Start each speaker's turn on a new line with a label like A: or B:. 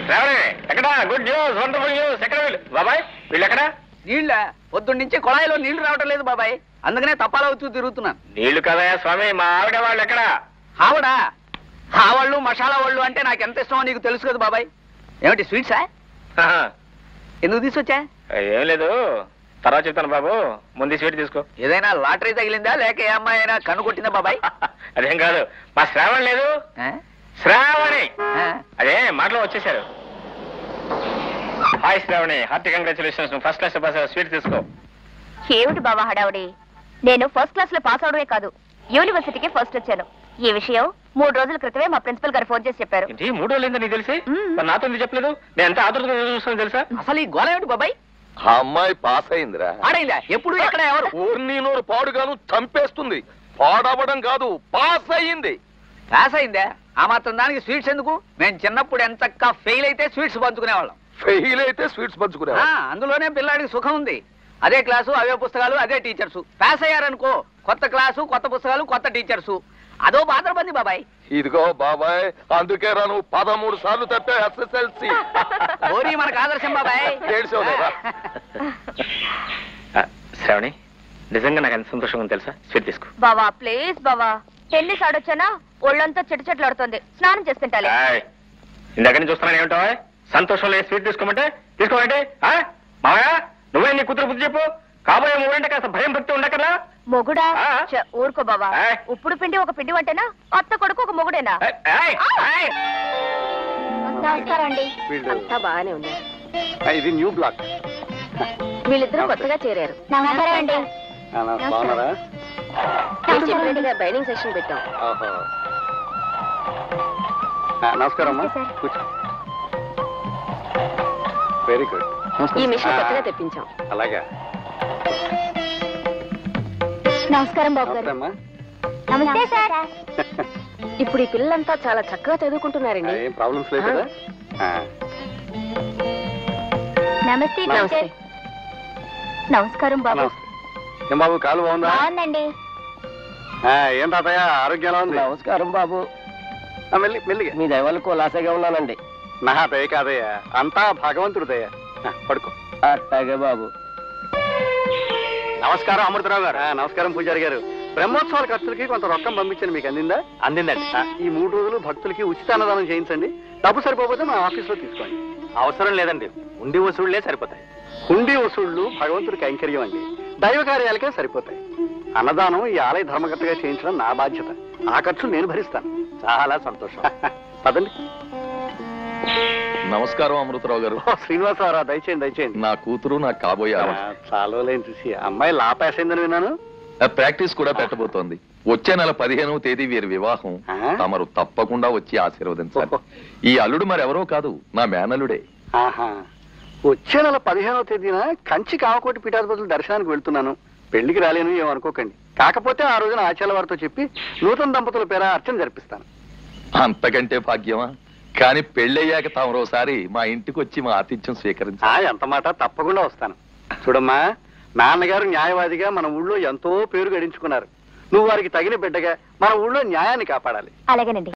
A: శ్రావణి ఎక్కడ good news wonderful news ఎక్కడ వీళ్ళు బాబాయ్ వీళ్ళు ఎక్కడ
B: నీళ్ళ పొద్దున్న నుంచి కొళాయిలో నీళ్లు రావటం లేదు బాబాయ్ అందుకనే తప్పాలవుతూ తిరుగుతున్నాను
A: నీళ్లు కదా స్వామి మా ఆవిడ వాళ్ళు ఎక్కడ
B: ఆవడా ఆవాళ్ళు మసాలా వాళ్ళు అంటే నాకు ఎంత ఇష్టమో నీకు తెలుసు కదా బాబాయ్ ఏమిటి స్వీట్సా
A: ఆహా.
B: ఎందుకు తీసుకొచ్చా
A: ఏం లేదు తర్వాత చెప్తాను బాబు ముందు స్వీట్ తీసుకో
B: ఏదైనా లాటరీ తగిలిందా లేక ఏ అమ్మాయి అయినా కన్ను కొట్టిందా బాబాయ్
A: అదేం కాదు మా శ్రావణ్ లేదు
B: ఆ?
A: శ్రావణి
B: ఆ?
A: అదే మాటలో వచ్చేసారు హాయ్ శ్రావణి హార్టీ కంగ్రాచులేషన్స్ నువ్వు ఫస్ట్ క్లాస్ పాస్ స్వీట్ తీసుకో
C: ఏమిటి బావా హడావుడి నేను ఫస్ట్ క్లాస్ లో పాస్ అవడమే కాదు యూనివర్సిటీకి ఫస్ట్ వచ్చాను ఈ విషయం మూడు రోజుల క్రితమే మా ప్రిన్సిపల్ గారు ఫోన్ చేసి చెప్పారు
A: ఏంటి మూడు రోజులు నీకు తెలిసి
C: మ్మ్.
A: మరి నాతో ఎందుకు చెప్పలేదు నేను ఎంత ఆతృతగా చూస్తాను తెలుసా
B: అసలు ఈ గోల ఏమిటి బాబాయ్
D: ఆ అమ్మాయి పాస్ అయిందిరా
B: ఆడైందా ఎప్పుడు ఎక్కడ ఎవరు
D: ఊర్ని నోరు పాడుగాను చంపేస్తుంది పాడవడం కాదు పాస్ అయ్యింది
B: పాస్ అయిందా ఆ మాత్రం దానికి స్వీట్స్ ఎందుకు మేము చిన్నప్పుడు ఎంతక్క ఫెయిల్ అయితే స్వీట్స్ పంచుకునేవాళ్ళం
D: ఫెయిల్ అయితే స్వీట్స్ పంచుకునే
B: ఆ, అందులోనే పిల్లాడికి సుఖం ఉంది అదే క్లాసు అవే పుస్తకాలు అదే టీచర్సు పాస్ అయ్యారనుకో కొత్త క్లాసు కొత్త పుస్తకాలు కొత్త టీచర్సు అదో బాధపడింది బాబాయ్
D: ఇదిగో బాబాయ్ అందుకే రా నువ్వు పదమూడు సార్లు తప్పే ఎస్ఎస్ఎల్సి
B: ఓరి మనకు ఆదర్శం బాబాయ్
D: ఏడ్చావులేరా?
A: ఆ, శ్రావణి నిజంగా నాకు ఎంత సంతోషంగా ఉంది తెలుసా స్వీట్ తీసుకో
C: బావా ప్లీజ్ బావా టెన్నిస్ ఆడొచ్చానా ఒళ్ళంతా చెట్టు చెట్లు ఆడుతుంది స్నానం చేస్తుంటాలి
A: హాయ్ ఇందాక నుంచి చూస్తున్నాను ఏమిటో సంతోషంలో స్వీట్ తీసుకోమంటే తీసుకోమంటే ఆ? మామయ్య నువ్వే నీ కూతురు బుద్ధి చెప్పు కాబోయే మూడంటే కాస్త భయం భక్తి ఉండకరా
C: మొగుడా
A: ఆ?
C: ఛ, ఊరుకో బావా
A: ఏయ్.
C: ఉప్పుడు పిండి ఒక పిండి వంటేనా అత్త కొడుకు ఒక మొగుడేనా
A: ఏయ్, ఏయ్, ఏయ్.
C: నమస్కారం అండి
D: వీళ్ళు-
C: అంతా బాగానే ఉంది
D: ఇది న్యూ బ్లాక్
C: వీళ్ళిద్దరూ కొత్తగా చేరారు నమస్కారం అండి
D: బాగున్నారా
C: మీరు చెప్పినట్టుగా బైండింగ్ సెషన్ పెట్టాం
D: ఓహో. ఆ, నమస్కారం అమ్మా
C: నమస్తే, సార్.
D: కూర్చో వెరీ గుడ్
C: ఈ మిషన్
D: ఆ.
C: కొత్తగా తెప్పించాం
D: అలాగా
C: నమస్కారం
D: నమస్తే అమ్మా
C: నమస్తే సార్ ఇప్పుడు ఈ పిల్లలంతా చాలా చక్కగా చదువుకుంటున్నారండి
D: ఏం ప్రాబ్లమ్స్ లేదు కదా ఆ.
C: నమస్తే
D: నమస్తే.
C: నమస్కారం బాబు
D: నమస్తే ఏం బాబు కాలు బాగుందా
C: బాగుందండి
D: ఆ, ఏం తాతయ్య ఆరోగ్యం ఎలా ఉంది
B: నమస్కారం బాబు
D: ఆ, మెల్లి మెల్లిగా
B: మీ దయవల్ల కులాసగా ఉన్నానండి
D: నా దయ కాదయ్య అంతా భగవంతుడు దయ ఆ, పడుకో
B: అట్టాగే బాబు
D: నమస్కారం అమృతరావు గారు నమస్కారం పూజారి గారు బ్రహ్మోత్సవాల ఖర్చులకి కొంత రొక్కం పంపించాను మీకు అందిందా అందిందండి ఈ మూడు రోజులు భక్తులకి ఉచిత అన్నదానం చేయించండి డబ్బు సరిపోతే మా ఆఫీస్లో తీసుకోండి అవసరం లేదండి ఉండి వసూళ్లే సరిపోతాయి హుండీ వసూళ్లు భగవంతుడి కైంకర్యం అండి దైవ కార్యాలకే సరిపోతాయి అన్నదానం ఈ ఆలయ ధర్మకర్తగా చేయించడం నా బాధ్యత ఆ ఖర్చు నేను భరిస్తాను చాలా సంతోషం పదండి
E: నమస్కారం అమృతరావు గారు
D: ఓ, శ్రీనివాసరావు దయచేయండి దయచేయండి
E: నా కూతురు నాకు కాబోయే ఆవిడ.
D: ఆ, చాలా లేని చూసి అమ్మాయి లా పాస్ అయిందని విన్నాను
E: ఆ ప్రాక్టీస్ కూడా పెట్టబోతోంది వచ్చే నెల పదిహేనవ తేదీ వీరి వివాహం
D: ఆ?
E: తమరు తప్పకుండా వచ్చి ఆశీర్వదించాలి
D: ఓహో.
E: ఈ అల్లుడు మరెవరో కాదు నా మేనలుడే
D: ఆహా వచ్చే నెల పదిహేనవ తేదీన కంచి కావకోటి పీఠాధిపతుల దర్శనానికి వెళ్తున్నాను పెళ్లికి రాలేను ఏమనుకోకండి కాకపోతే ఆ రోజున ఆచార్య వారితో చెప్పి నూతన దంపతుల పేర అర్చన జరిపిస్తాను
E: అంతకంటే భాగ్యమా కాని పెళ్ళయ్యాక తమరోసారి మా ఇంటికి వచ్చి మా ఆతిథ్యం
D: ఆ
E: స్వీకరించాలి
D: ఎంత మాట తప్పకుండా వస్తాను చూడమ్మా నాన్నగారు న్యాయవాదిగా మన ఊళ్ళో ఎంతో పేరు గడించుకున్నారు నువ్వు వారికి తగిన బిడ్డగా మన ఊళ్ళో న్యాయాన్ని కాపాడాలి
C: అలాగేనండి